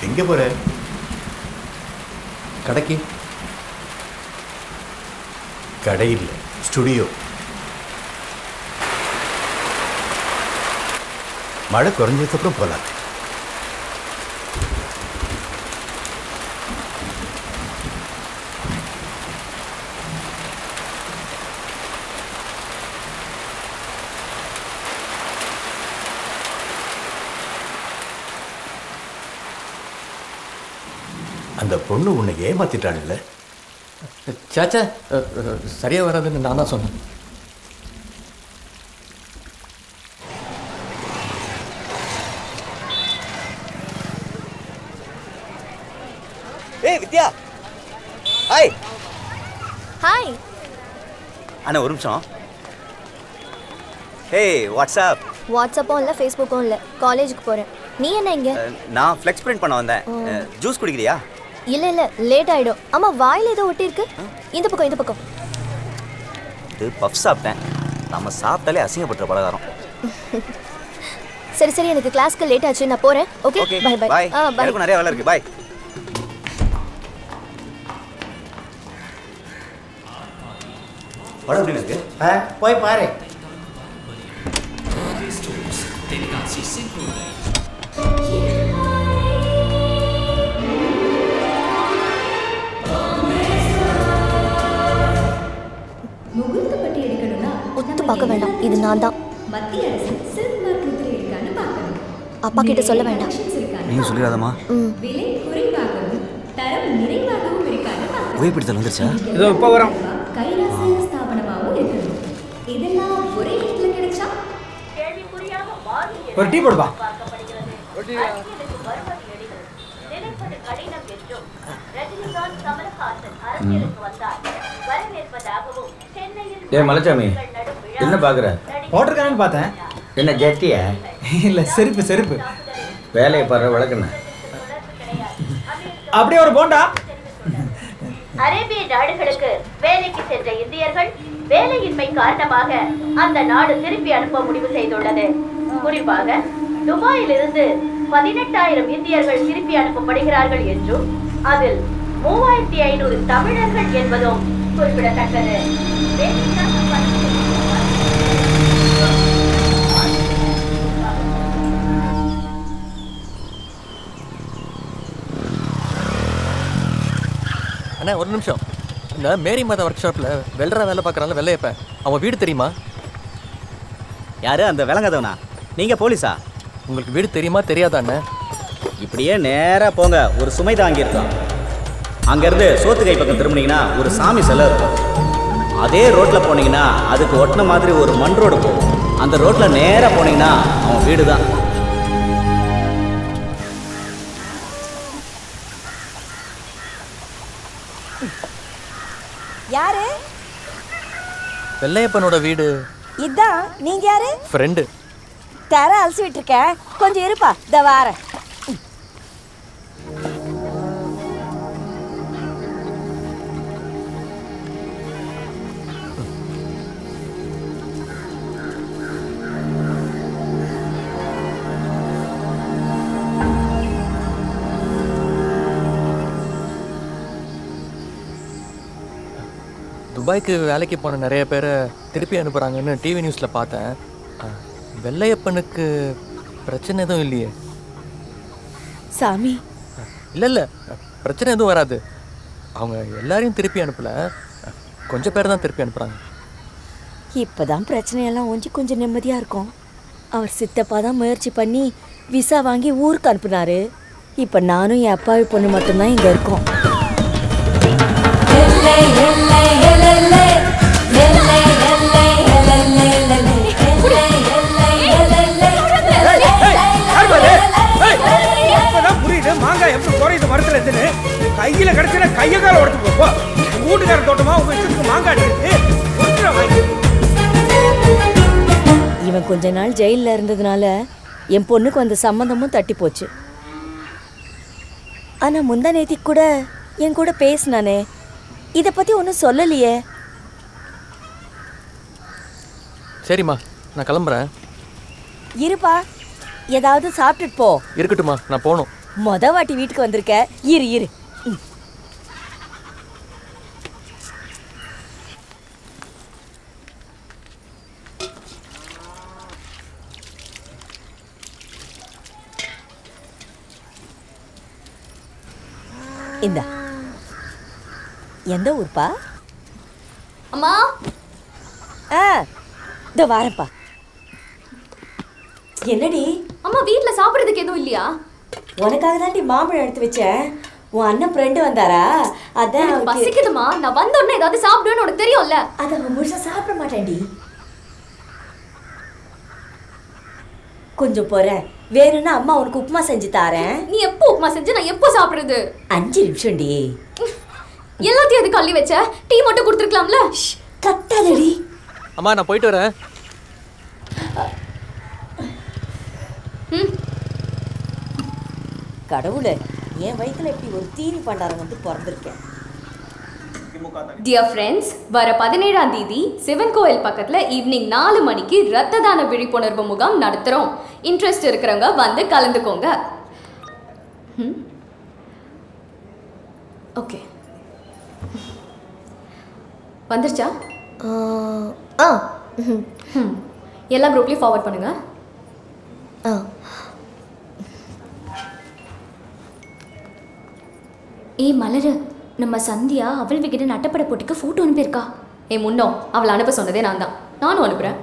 எங்கே போற கடைக்கு கடை இல்லை ஸ்டுடியோ மழை குறைஞ்சதுக்கப்புறம் போகலாம் அந்த பொண்ணு உன்னை ஏமாத்திட்டாள்ல சேச்சா அஹ், அஹ், சரியா வராதுன்னு நான் தான் சொன்னேன் ஏய் வித்யா ஹாய் ஹாய் அண்ணா ஒரு நிமிஷம் ஹேய் வாட்ஸ்அப் வாட்ஸ்அப்பும் இல்லை ஃபேஸ்புக்கும் இல்லை காலேஜுக்கு போகிறேன் நீ என்ன இங்கே நான் ஃப்ளெக்ஸ் பிரிண்ட் பண்ண வந்தேன் ஜூஸ் குடிக்கிறியா இல்லை இல்லை லேட் ஆகிடும் ஆமாம் வாயில் ஏதோ ஒட்டியிருக்கு இந்த பக்கம் இந்த பக்கம் இது பஃப் சாப்பிட்டேன் நம்ம சாப்பிட்டாலே அசிங்கப்பட்ட பலகாரம் சரி சரி எனக்கு கிளாஸ்க்கு லேட் ஆச்சு நான் போகிறேன் okay okay bye bye bye ஆ பை எனக்கும் நிறைய வேலை இருக்கு பாய் படம் எப்படி இருக்கு போய் பாரு முகூர்த்தப்பட்டி எடுக்கணும்னா ஒத்து பார்க்க வேண்டாம் இது நான் தான் மத்திய அரசு சில்க் மார்க் முத்திரை இருக்கான்னு பார்க்கணும் அப்பா கிட்ட சொல்ல வேண்டாம் Collections இருக்கான்னு நீ சொல்லிடாதம்மா ம் விலை குறைவாகவும் தரம் நிறைவாகவும் இருக்கான்னு பார்க்கணும் புகைப்பிடித்தல் வந்துருச்சா இதோ இப்போ வரோம் கைராசியான ஸ்தாபனமாகவும் இருக்கணும் இதெல்லாம் ஒரே இடத்துல கிடைச்சா ஒரு டீ போடுப்பா டேய் மலைச்சாமி என்ன பார்க்குற போட்டிருக்கானு பார்த்தேன் என்ன ஜட்டியா இல்லை செருப்பு செருப்பு வேலையை பாரு வழக்கண்ண அப்படியே ஒரு போண்டா அரேபிய நாடுகளுக்கு வேலைக்கு சென்ற இந்தியர்கள் வேலையின்மை காரணமாக அந்த நாடு திருப்பி அனுப்ப முடிவு செய்துள்ளது குறிப்பாக துபாயில் இருந்து பதினெட்டாயிரம் இந்தியர்கள் திருப்பி அனுப்பப்படுகிறார்கள் என்றும் அதில் மூவாயிரத்தி ஐநூறு தமிழர்கள் என்பதும் குறிப்பிடத்தக்கது வேலைக்காக பணிபுரியும் அண்ணா ஒரு நிமிஷம் இந்த மேரி மாதா ஒர்க் ஷாப்பில் வெள்ளரா வேலை பார்க்குறான்ல வெள்ளையப்ப அவன் வீடு தெரியுமா யாரு அந்த விளங்காதவனா நீங்க போலீஸா உங்களுக்கு வீடு தெரியுமா தெரியாதா அண்ணன் இப்படியே நேரா போங்க ஒரு சுமை தாங்கி இருக்கான் அங்கேருந்து சோத்துக்கை பக்கம் திரும்பினீங்கன்னா ஒரு சாமி சிலை இருக்கும் அதே ரோட்டில் போனீங்கன்னா அதுக்கு ஒட்டின மாதிரி ஒரு மண் ரோடு போகும் அந்த ரோட்டில் நேராக போனீங்கன்னா அவன் வீடு தான் யாரு வெள்ளையப்பனோட வீடு இதான் நீங்க யாரு ஃப்ரெண்டு தர அலசிட்டு இருக்கேன் கொஞ்சம் இருப்பா இந்த வாரேன் துபாய்க்கு வேலைக்கு போன நிறைய பேரை திருப்பி அனுப்புகிறாங்கன்னு டிவி நியூஸில் பார்த்தேன் அஹ், வெள்ளையப்பனுக்கு பிரச்சனை எதுவும் இல்லையே சாமி இல்லை இல்லை பிரச்சனை எதுவும் வராது அவங்க எல்லாரையும் திருப்பி அனுப்பல அஹ், கொஞ்சம் பேர் தான் திருப்பி அனுப்புகிறாங்க இப்பதான் பிரச்சனையெல்லாம் ஒஞ்சி கொஞ்சம் நிம்மதியா இருக்கும் அவர் சித்தப்பா தான் முயற்சி பண்ணி விசா வாங்கி ஊருக்கு அனுப்புனாரு இப்ப நானும் என் அப்பாவி பொண்ணு மட்டும்தான் இங்க இருக்கோம் இப்பதான் புரியுது மாங்காய் எப்படி குறையுது மரத்துல இருந்துன்னு கையில கிடைச்சல கைய கால உடச்சு போ உங்க வீட்டுக்கார தோட்டமா உங்க இஷ்டத்துக்கு மாங்காய் இருக்கு ஒட்டுற வாங்கி இவன் கொஞ்ச நாள் ஜெயிலில் இருந்ததுனால என் பொண்ணுக்கு வந்த சம்மந்தமும் தட்டி போச்சு ஆனா முந்தா நேத்திக்கு கூட என் கூட பேசினானே இதை பத்தி ஒன்றும் சொல்லலையே சரிம்மா நான் கிளம்புறேன் இருப்பா ஏதாவது சாப்பிட்டுட்டு போ இருக்கட்டும்மா நான் போகணும் மொத வாட்டி வீட்டுக்கு வந்திருக்க இரு இரு ம். இந்தா எந்த ஊர்ப்பா அம்மா ஆ இதோ வாரேன்ப்பா என்னடி அம்மா வீட்ல சாப்பிடுறதுக்கு எதுவும் இல்லையா உனக்காக தாண்டி மாம்பழம் எடுத்து வச்சேன் உன் அண்ணன் ஃப்ரெண்டு வந்தாரா அதான் எனக்கு அவருக்கு- பசிக்குதுமா நான் வந்த உடனே ஏதாவது சாப்பிடுவேன்னு உனக்கு தெரியும்ல அதை அவன் முழுசா சாப்பிட மாட்டேன்டி கொஞ்சம் போறேன் வேணும்னா அம்மா உனக்கு உப்புமா செஞ்சு தாரேன் நீ எப்போ உப்புமா செஞ்சு நான் எப்போ சாப்பிடுறது அஞ்சு நிமிஷம்டி எல்லாத்தையும் எதுக்கு அள்ளி வச்ச டீ மட்டும் கொடுத்துருக்கலாம்ல கத்தாதடி அம்மா நான் போயிட்டு வரேன் கடவுளே என் வயித்துல இப்படி ஒரு தீனி பண்டாரம் வந்து பிறந்திருக்கேன் டியர் ஃப்ரெண்ட்ஸ் வர பதினேழாம் தேதி சிவன் கோயில் பக்கத்துல ஈவினிங் நாலு மணிக்கு ரத்த தான விழிப்புணர்வு முகாம் நடத்துறோம் இன்ட்ரெஸ்ட் இருக்கிறவங்க வந்து கலந்துக்கோங்க ஓகே வந்துருச்சா ஆ ம். எல்லா குரூப்லேயும் ஃபார்வர்ட் பண்ணுங்க ஆ ஏய் மலரு நம்ம சந்தியா அவள் விகிட்ட நட்டப்பட போட்டுக்கு ஃபோட்டோ அனுப்பியிருக்கா ஏ முன்னோ அவளை அனுப்ப சொன்னதே நான் தான் நானும் அனுப்புகிறேன்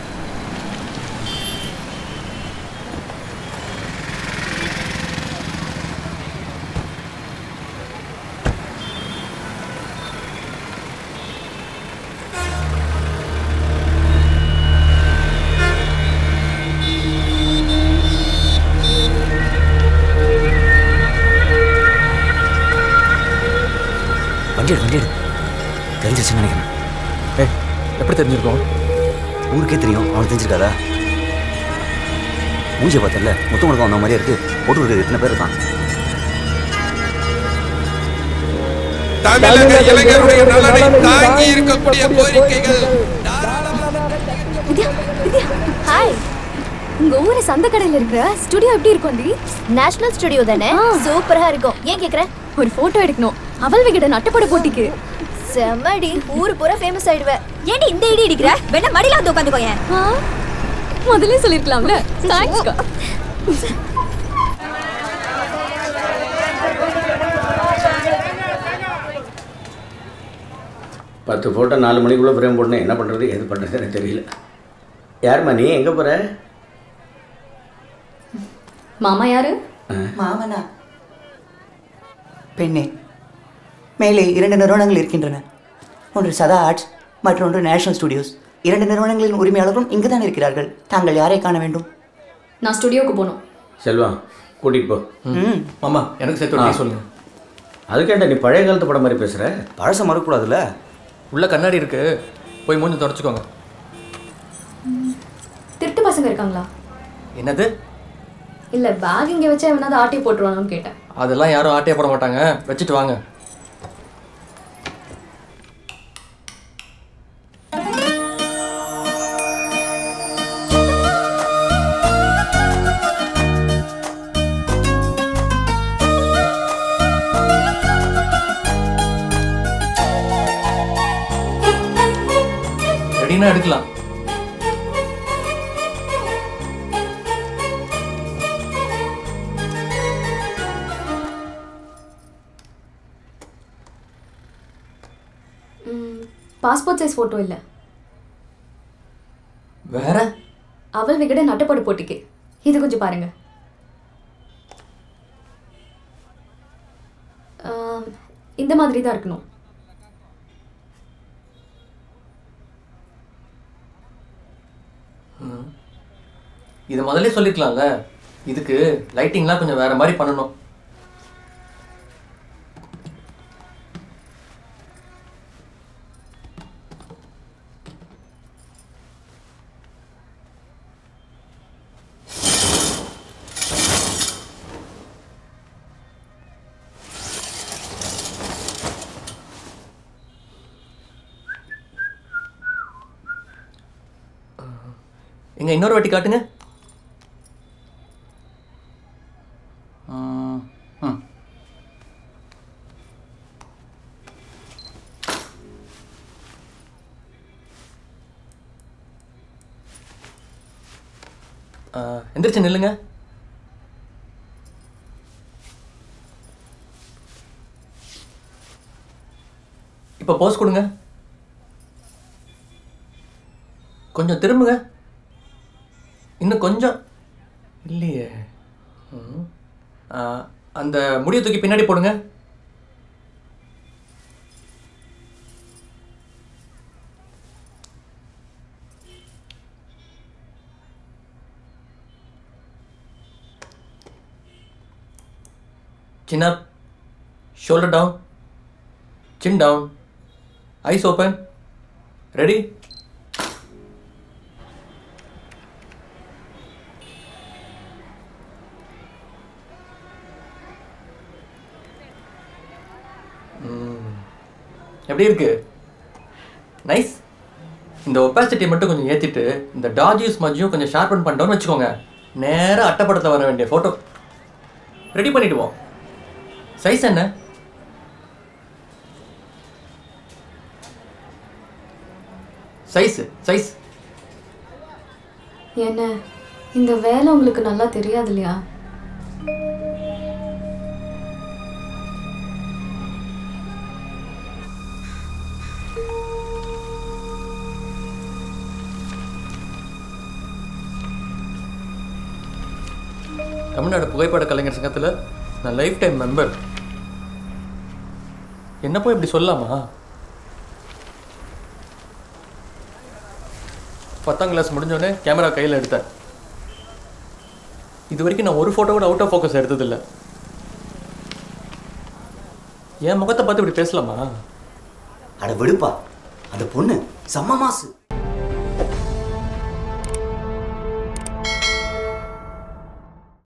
வண்டி எடு வண்டி எடு தெரிஞ்சிருச்சுன்னு நினைக்கிறேன் ஏ எப்படி தெரிஞ்சிருக்கோம் ஊருக்கே தெரியும் அவனுக்கு தெரிஞ்சிருக்காதா மூஞ்சியை பார்த்தல முத்து முழுக்கம் வந்த மாதிரியே இருக்கு போட்டு இருக்கிறது எத்தனை பேர் இருக்கான் தமிழக இளைஞருடைய நலனை தாங்கி இருக்கக்கூடிய கோரிக்கைகள் வித்யா வித்யா ஹாய் உங்க ஊரு சந்தக்கடையில் இருக்கிற ஸ்டுடியோ எப்படி இருக்கும் டி நேஷனல் ஸ்டுடியோ தானே ஆ. சூப்பரா இருக்கும் ஏன் கேக்குற ஒரு போட்டோ எடுக்கணும் அவள் விகிட்ட நட்டப்பட போட்டிக்கு செம்மடி ஊரு பூரா ஃபேமஸ் ஆயிடுவ ஏண்டி இந்த இடி இடிக்கிற வேணா மடியில வந்து உட்காந்துக்கோயேன் ஆ, முதல்ல சொல்லிருக்கலாம்ல தேங்க்ஸ்க்கா பத்து ஃபோட்டோ நாலு மணிக்குள்ளே ஃப்ரேம் போடணும் என்ன பண்ணுறது எது பண்ணுறது எனக்கு தெரியல யாரும்மா நீ எங்கே போகிற மாமா யாரு மாமனா பெண்ணே மேலே இரண்டு நிறுவனங்கள் இருக்கின்றன ஒன்று சதா ஆர்ட்ஸ் மற்றொன்று நேஷனல் ஸ்டுடியோஸ் இரண்டு நிறுவனங்களின் உரிமையாளர்களும் இங்கு தான் இருக்கிறார்கள் தாங்கள் யாரை காண வேண்டும் நான் ஸ்டுடியோக்கு போகணும் செல்வா கூட்டிகிட்டு போ ம் மாமா எனக்கு சேர்த்து ஒரு டீ சொல்லுங்க அதுக்கேண்டா நீ பழைய காலத்து படம் மாதிரி பேசுகிற பழசை மறக்கக்கூடாதுல்ல உள்ள கண்ணாடி இருக்கு போய் மூஞ்சி தொடச்சிக்கோங்க திருட்டு பசங்க இருக்காங்களா என்னது இல்ல பேக் இங்க வச்சா எவனாவது ஆட்டி போட்டுருவானு கேட்டேன் அதெல்லாம் யாரும் ஆட்டையே போட மாட்டாங்க வச்சுட்டு வாங்க ரெடினா எடுக்கலாம் பாஸ்போர்ட் சைஸ் போட்டோ இல்ல வேற அவள் விகிட நட்டப்பட போட்டிக்கு இது கொஞ்சம் பாருங்க ஆம், இந்த மாதிரி தான் இருக்கணும் இது முதல்ல சொல்லிருக்கலாம்ல இதுக்கு லைட்டிங்லாம் கொஞ்சம் வேற மாதிரி பண்ணணும் எங்க இன்னொரு வாட்டி காட்டுங்க ம். ஆ, எந்திரிச்சு நில்லுங்க இப்போ போஸ் கொடுங்க கொஞ்சம் திரும்புங்க இன்னும் கொஞ்சம் இல்லையே ம். ஆ, அந்த முடியை தூக்கி பின்னாடி போடுங்க Chin up, shoulder down, chin down, eyes open. Ready? ம். எப்படி இருக்கு நைஸ் இந்த ஒப்பாசிட்டி மட்டும் கொஞ்சம் ஏற்றிட்டு இந்த டாஜிஸ் மஜ்ஜியும் கொஞ்சம் ஷார்பன் பண்ணிட்டோம்னு வச்சுக்கோங்க நேராக அட்டைப்படத்தில் வர வேண்டிய ஃபோட்டோ ரெடி பண்ணிடுவோம் சைஸ் என்ன சைஸ் சைஸ் என்ன இந்த வேலை உங்களுக்கு நல்லா தெரியாது இல்லையா தமிழ்நாடு புகைப்பட கலைஞர் சங்கத்தில் நான் லைஃப் டைம் மெம்பர் என்ன போய் இப்படி சொல்லலாமா பத்தாம் கிளாஸ் முடிஞ்சோடனே கேமரா கையில் எடுத்தேன் இது வரைக்கும் நான் ஒரு ஃபோட்டோ கூட அவுட் ஆஃப் ஃபோக்கஸ் எடுத்ததில்லை என் முகத்தை பார்த்து இப்படி பேசலாமா அட விடுப்பா அந்த பொண்ணு செம்ம மாசு